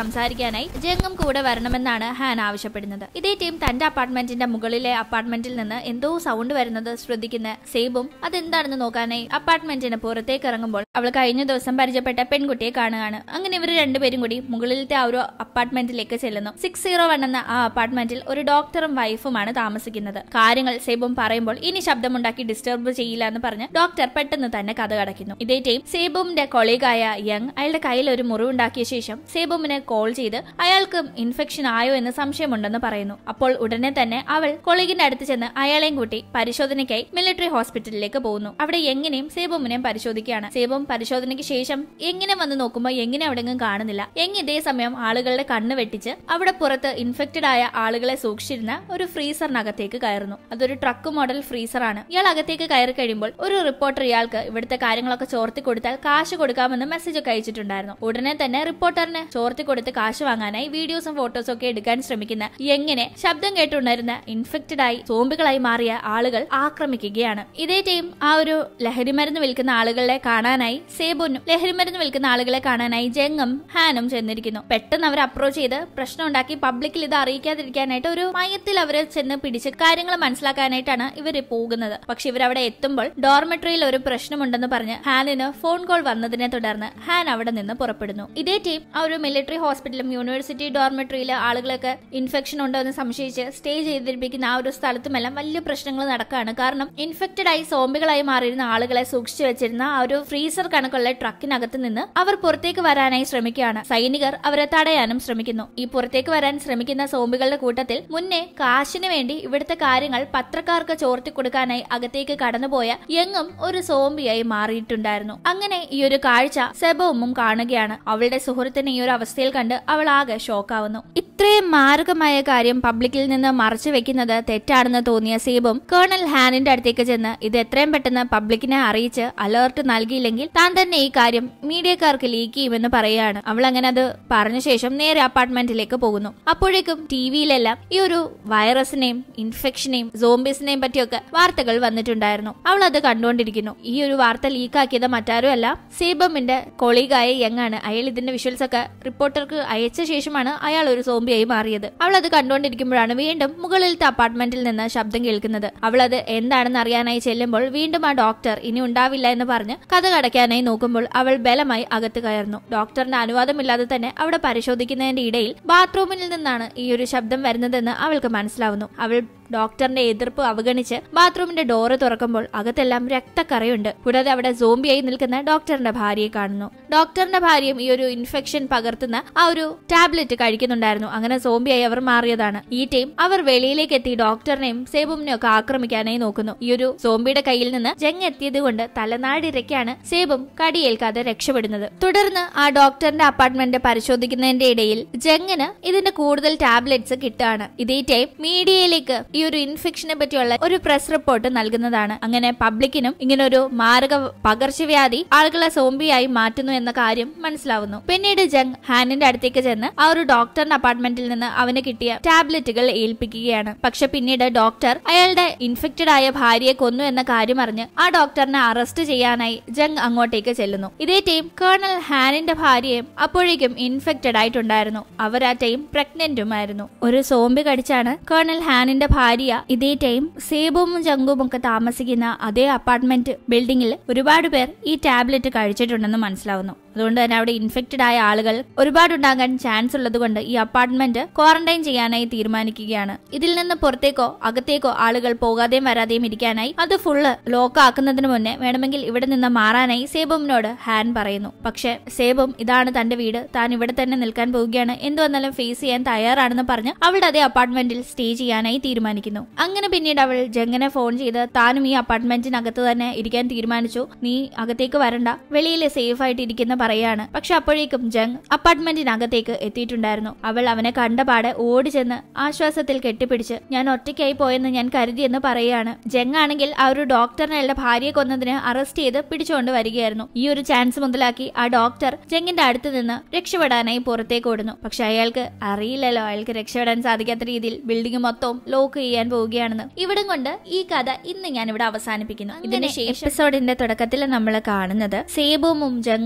സംസാരിക്കാനായി ജംഗും കൂടെ വരണമെന്നാണ് ഹാൻ ആവശ്യപ്പെടുന്നത് ഇതേ ടീം തന്റെ അപ്പാർട്ട്മെന്റിന്റെ മുകളിലെ അപ്പാർട്ട്മെന്റിൽ നിന്ന് എന്തോ സൗണ്ട് വരുന്നത് ശ്രദ്ധിക്കുന്ന സേബും അതെന്താണെന്ന് നോക്കാനായി അപ്പാർട്ട്മെന്റിന് പുറത്തേക്ക് ഇറങ്ങുമ്പോൾ അവൾ കഴിഞ്ഞ ദിവസം പരിചയപ്പെട്ട പെൺകുട്ടിയെ കാണുകയാണ് അങ്ങനെ ഇവർ രണ്ടുപേരും കൂടി മുകളിലത്തെ ആ ഒരു അപ്പാർട്ട്മെന്റിലേക്ക് ചെല്ലുന്നു സിക്സ് സീറോ വൺ എന്ന ആ അപ്പാർട്ട്മെന്റിൽ ഒരു ഡോക്ടറും വൈഫുമാണ് താമസിക്കുന്നത് കാര്യങ്ങൾ സേബും പറയുമ്പോൾ ഇനി ശബ്ദമുണ്ടാക്കി ഡിസ്റ്റർബ് ചെയ്യില്ല എന്ന് പറഞ്ഞ് ഡോക്ടർ പെട്ടെന്ന് തന്നെ കഥ കടക്കുന്നു ഇതേ ടൈം സേബുമിന്റെ കൊളീഗായ യങ് അയാളുടെ കയ്യിൽ ഒരു മുറിവുണ്ടാക്കിയ ശേഷം സേബുമിനെ കോൾ ചെയ്ത് അയാൾക്ക് ഇൻഫെക്ഷൻ ആയോ എന്ന് സംശയമുണ്ടെന്ന് പറയുന്നു അപ്പോൾ ഉടനെ തന്നെ അവൾ കൊളീഗിന്റെ അടുത്ത് ചെന്ന് അയാളെയും കൂട്ടി പരിശോധനയ്ക്കായി മിലിറ്ററി ഹോസ്പിറ്റലിലേക്ക് പോകുന്നു അവിടെ എങ്ങനെയും സേബുമിനെയും പരിശോധിക്കുകയാണ് സേബും പരിശോധനയ്ക്ക് ശേഷം എങ്ങനെ വന്ന് നോക്കുമ്പോൾ എങ്ങനെ അവിടെങ്ങും കാണുന്നില്ല എങ് ഇതേ സമയം ആളുകളുടെ കണ്ണ് വെട്ടിച്ച് അവിടെ പുറത്ത് ഇൻഫെക്റ്റഡ് ആയ ആളുകളെ സൂക്ഷിച്ചിരുന്ന ഒരു ഫ്രീസറിനകത്തേക്ക് കയറുന്നു അതൊരു ട്രക്ക് മോഡൽ ഫ്രീസറാണ് ഇയാൾ അകത്തേക്ക് കയറി കഴിയുമ്പോൾ ഒരു റിപ്പോർട്ടർ ഇയാൾക്ക് ഇവിടുത്തെ കാര്യങ്ങളൊക്കെ ചോർത്തി കൊടുത്താൽ കാശ് കൊടുക്കാമെന്ന് മെസ്സേജ് ഒക്കെ അയച്ചിട്ടുണ്ടായിരുന്നു ഉടനെ തന്നെ റിപ്പോർട്ടറിന് ചോർത്തി കൊടുത്ത് കാശ് വാങ്ങാനായി വീഡിയോസും ഫോട്ടോസും ഒക്കെ എടുക്കാൻ ശ്രമിക്കുന്ന എങ്ങനെ ശബ്ദം കേട്ടുണ്ടായിരുന്ന ഇൻഫെക്റ്റഡ് ആയി സോംബികളായി മാറിയ ആളുകൾ ആക്രമിക്കുകയാണ് ഇതേ ടീം ആ ഒരു ലഹരിമരുന്ന് വിൽക്കുന്ന ആളുകളെ കാണാനായി സേബുനും ലഹരിമരുന്ന് വിൽക്കുന്ന ആളുകളെ കാണാനായി ജെങ്ങും ഹാനും ചെന്നിരിക്കുന്നു പെട്ടെന്ന് അവർ അപ്രോച്ച് ചെയ്ത് പ്രശ്നം ഉണ്ടാക്കി പബ്ലിക്കിൽ ഇത് അറിയിക്കാതിരിക്കാനായിട്ട് ഒരു മയത്തിൽ അവരെ ചെന്ന് പിടിച്ച് കാര്യങ്ങൾ മനസ്സിലാക്കാനായിട്ടാണ് ഇവർ പോകുന്നത് പക്ഷെ ഇവരവിടെ എത്തുമ്പോൾ ഡോർമെട്രിയിൽ ഒരു പ്രശ്നമുണ്ടെന്ന് പറഞ്ഞ് ഹാനിന് ഫോൺ കോൾ വന്നതിനെ തുടർന്ന് ഹാൻ അവിടെ നിന്ന് പുറപ്പെടുന്നു ഇതേ ടീം ആ ഒരു മിലിറ്ററി ഹോസ്പിറ്റലും യൂണിവേഴ്സിറ്റി ഡോർമെട്രിയിലെ ആളുകളൊക്കെ ഇൻഫെക്ഷൻ ഉണ്ടോ എന്ന് സംശയിച്ച് സ്റ്റേ ചെയ്തിരിപ്പിക്കുന്ന ആ ഒരു സ്ഥലത്തുമെല്ലാം വലിയ പ്രശ്നങ്ങൾ നടക്കുകയാണ് കാരണം ഇൻഫെക്റ്റഡ് ആയി സോംബികളായി മാറിയിരുന്ന ആളുകളെ സൂക്ഷിച്ചു വെച്ചിരുന്ന ആ ഒരു ഫ്രീസർ കണക്കുള്ള ട്രക്കിനകത്ത് നിന്ന് അവർ പുറത്തേക്ക് വരാനായി ശ്രമിക്കുകയാണ് സൈനികർ അവരെ തടയാനും ശ്രമിക്കുന്നു ഈ പുറത്തേക്ക് വരാൻ ശ്രമിക്കുന്ന സോംബികളുടെ കൂട്ടത്തിൽ മുന്നേ കാശിന് വേണ്ടി ഇവിടുത്തെ കാര്യങ്ങൾ പത്രക്കാർക്ക് ചോർത്തി കൊടുക്കാനായി അകത്തേക്ക് കടന്നുപോയ യങ്ങും ഒരു സോംബിയായി മാറിയിട്ടുണ്ടായിരുന്നു അങ്ങനെ ഈ ഒരു കാഴ്ച സെബവും കാണുകയാണ് അവളുടെ സുഹൃത്തിനെ ഈ ഒരു അവസ്ഥയിൽ കണ്ട് അവൾ ആകെ ഷോക്കാവുന്നു ഇത്രയും മാരകമായ കാര്യം പബ്ലിക്കിൽ നിന്ന് മറച്ചു വെക്കുന്നത് തെറ്റാണെന്ന് തോന്നിയ സീബും കേണൽ ഹാനിന്റെ അടുത്തേക്ക് ചെന്ന് ഇത് എത്രയും പെട്ടെന്ന് പബ്ലിക്കിനെ അറിയിച്ച് അലേർട്ട് നൽകിയില്ലെങ്കിൽ താൻ തന്നെ ഈ കാര്യം മീഡിയക്കാർക്ക് ലീക്ക് ചെയ്യുമെന്ന് പറയുകയാണ് അവൾ അങ്ങനെ അത് പറഞ്ഞ ശേഷം നേരെ അപ്പാർട്ട്മെന്റിലേക്ക് പോകുന്നു അപ്പോഴേക്കും ടി വിയിലെല്ലാം ഈ ഒരു വൈറസിനെയും ഇൻഫെക്ഷനെയും സോംബീസിനെയും പറ്റിയൊക്കെ വാർത്തകൾ വന്നിട്ടുണ്ടായിരുന്നു അവൾ അത് കണ്ടുകൊണ്ടിരിക്കുന്നു ഈ ഒരു വാർത്ത ലീക്കാക്കിയത് മറ്റാരും അല്ല സീബമിന്റെ കൊളീഗായ യങ്ങാണ് അയാൾ ഇതിന്റെ വിഷ്വൽസ് ഒക്കെ റിപ്പോർട്ടർക്ക് അയച്ച ശേഷമാണ് അയാൾ ഒരു സോംബിയായി മാറിയത് അവൾ അത് കണ്ടുകൊണ്ടിരിക്കുമ്പോഴാണ് വീണ്ടും മുകളിലത്തെ അപ്പാർട്ട്മെന്റിൽ നിന്ന് ശബ്ദം കേൾക്കുന്നത് അവൾ അത് എന്താണെന്ന് അറിയാനായി ചെല്ലുമ്പോൾ വീണ്ടും ആ ഡോക്ടർ ഇനി ഉണ്ടാവില്ല എന്ന് പറഞ്ഞ് കഥ കടയ്ക്കാനായി നോക്കുമ്പോൾ അവൾ ബലമായി അകത്ത് കയറുന്നു ഡോക്ടറിന്റെ അനുവാദമില്ലാതെ തന്നെ അവിടെ പരിശോധിക്കുന്നതിന്റെ ഇടയിൽ ബാത്റൂമിൽ നിന്നാണ് ഈ ഒരു ശബ്ദം വരുന്നതെന്ന് അവൾക്ക് മനസ്സിലാവുന്നു അവൾ ഡോക്ടറിന്റെ എതിർപ്പ് അവഗണിച്ച് ബാത്റൂമിന്റെ ഡോറ് തുറക്കുമ്പോൾ അകത്തെല്ലാം രക്തക്കറയുണ്ട് കൂടാതെ അവിടെ സോംബിയായി നിൽക്കുന്ന ഡോക്ടറിന്റെ ഭാര്യയെ കാണുന്നു ഡോക്ടറിന്റെ ഭാര്യയും ഈ ഒരു ഇൻഫെക്ഷൻ പകർത്തുന്ന ആ ഒരു ടാബ്ലറ്റ് കഴിക്കുന്നുണ്ടായിരുന്നു അങ്ങനെ സോംബിയായി അവർ മാറിയതാണ് ഈ ടീം അവർ വെളിയിലേക്ക് എത്തി ഡോക്ടറിനെയും സേബുമിനെയും ഒക്കെ ആക്രമിക്കാനായി നോക്കുന്നു ഈ ഒരു സോംബിയുടെ കയ്യിൽ നിന്ന് ജങ് എത്തിയത് കൊണ്ട് തലനാടിരക്കാണ് സേബും കടിയേൽക്കാതെ രക്ഷപ്പെടുന്നത് തുടർന്ന് ആ ഡോക്ടറിന്റെ അപ്പാർട്ട്മെന്റ് പരിശോധിക്കുന്നതിന്റെ ഇടയിൽ ജങ്ങിന് ഇതിന്റെ കൂടുതൽ ടാബ്ലറ്റ്സ് കിട്ടുകയാണ് ഇതേ ടൈം മീഡിയയിലേക്ക് ഈ ഒരു ഇൻഫെക്ഷനെ പറ്റിയുള്ള ഒരു പ്രസ് റിപ്പോർട്ട് നൽകുന്നതാണ് അങ്ങനെ പബ്ലിക്കിനും ഇങ്ങനെ ഒരു മാരക പകർച്ചവ്യാധി ആളുകളെ സോംബിയായി മാറ്റുന്നു എന്ന കാര്യം മനസ്സിലാവുന്നു പിന്നീട് ജങ് ഹാനിന്റെ അടുത്തേക്ക് ചെന്ന് ആ ഒരു ഡോക്ടറിന്റെ അപ്പാർട്ട്മെന്റിൽ നിന്ന് അവന് കിട്ടിയ ടാബ്ലറ്റുകൾ ഏൽപ്പിക്കുകയാണ് പക്ഷെ പിന്നീട് ഡോക്ടർ അയാളുടെ ഇൻഫെക്റ്റഡ് ആയ ഭാര്യയെ കൊന്നു എന്ന കാര്യം അറിഞ്ഞ് ആ ഡോക്ടറിനെ അറസ്റ്റ് ചെയ്യാനായി ജങ് അങ്ങോട്ടേക്ക് ചെല്ലുന്നു ഇതേ ടൈം കേണൽ ഹാനിന്റെ ഭാര്യയും അപ്പോഴേക്കും ഇൻഫെക്റ്റഡ് ആയിട്ടുണ്ടായിരുന്നു അവർ ആ ടൈം പ്രഗ്നന്റുമായിരുന്നു ഒരു സോംബി കടിച്ചാണ് കേണൽ ഹാനിന്റെ ഭാര്യ ഇതേ ടൈം സേബും ജങ്കും ഒക്കെ താമസിക്കുന്ന അതേ അപ്പാർട്ട്മെന്റ് ബിൽഡിംഗിൽ ഒരുപാട് പേർ ഈ ടാബ്ലറ്റ് കഴിച്ചിട്ടുണ്ടെന്ന് മനസ്സിലാവുന്നു അതുകൊണ്ട് തന്നെ അവിടെ ഇൻഫെക്റ്റഡ് ആയ ആളുകൾ ഒരുപാടുണ്ടാകാൻ ചാൻസ് ഉള്ളതുകൊണ്ട് ഈ അപ്പാർട്ട്മെന്റ് ക്വാറന്റൈൻ ചെയ്യാനായി തീരുമാനിക്കുകയാണ് ഇതിൽ നിന്ന് പുറത്തേക്കോ അകത്തേക്കോ ആളുകൾ പോകാതെയും വരാതെയും ഇരിക്കാനായി അത് ഫുള്ള് ലോക്ക് ആക്കുന്നതിന് മുന്നേ വേണമെങ്കിൽ ഇവിടെ നിന്ന് മാറാനായി സേബുമിനോട് ഹാൻ പറയുന്നു പക്ഷെ സേബും ഇതാണ് തന്റെ വീട് താൻ ഇവിടെ തന്നെ നിൽക്കാൻ പോവുകയാണ് എന്തു വന്നാലും ഫേസ് ചെയ്യാൻ തയ്യാറാണെന്ന് പറഞ്ഞ് അവളുടെ അതേ അപ്പാർട്ട്മെന്റിൽ സ്റ്റേ ചെയ്യാനായി തീരുമാനിക്കുന്നു അങ്ങനെ പിന്നീട് അവൾ ജങ്ങനെ ഫോൺ ചെയ്ത് താനും ഈ അപ്പാർട്ട്മെന്റിനകത്ത് തന്നെ ഇരിക്കാൻ തീരുമാനിച്ചു നീ അകത്തേക്ക് വരണ്ട വെളിയിൽ സേഫ് ആയിട്ട് ഇരിക്കുന്ന പറയാണ് പക്ഷെ അപ്പോഴേക്കും ജങ് അപ്പാർട്ട്മെന്റിനകത്തേക്ക് എത്തിയിട്ടുണ്ടായിരുന്നു അവൾ അവനെ കണ്ടപാടെ ഓടി ചെന്ന് ആശ്വാസത്തിൽ കെട്ടിപ്പിടിച്ച് ഞാൻ ഒറ്റയ്ക്കായി പോയെന്ന് ഞാൻ കരുതിയെന്ന് പറയുകയാണ് ജങ് ആണെങ്കിൽ ആ ഒരു ഡോക്ടറിനെ അയാളുടെ ഭാര്യയെ കൊന്നതിന് അറസ്റ്റ് ചെയ്ത് പിടിച്ചുകൊണ്ട് വരികയായിരുന്നു ഈ ഒരു ചാൻസ് മുതലാക്കി ആ ഡോക്ടർ ജങ്ങിന്റെ അടുത്ത് നിന്ന് രക്ഷപ്പെടാനായി പുറത്തേക്ക് ഓടുന്നു പക്ഷെ അയാൾക്ക് അറിയില്ലല്ലോ അയാൾക്ക് രക്ഷപ്പെടാൻ സാധിക്കാത്ത രീതിയിൽ ബിൽഡിംഗ് മൊത്തവും ലോക്ക് ചെയ്യാൻ പോവുകയാണെന്ന് ഇവിടം കൊണ്ട് ഈ കഥ ഇന്ന് ഞാൻ ഇവിടെ അവസാനിപ്പിക്കുന്നു ഇതിന്റെ എപ്പിസോഡിന്റെ തുടക്കത്തിൽ നമ്മൾ കാണുന്നത് സേബുമും ജങ്ങും താമ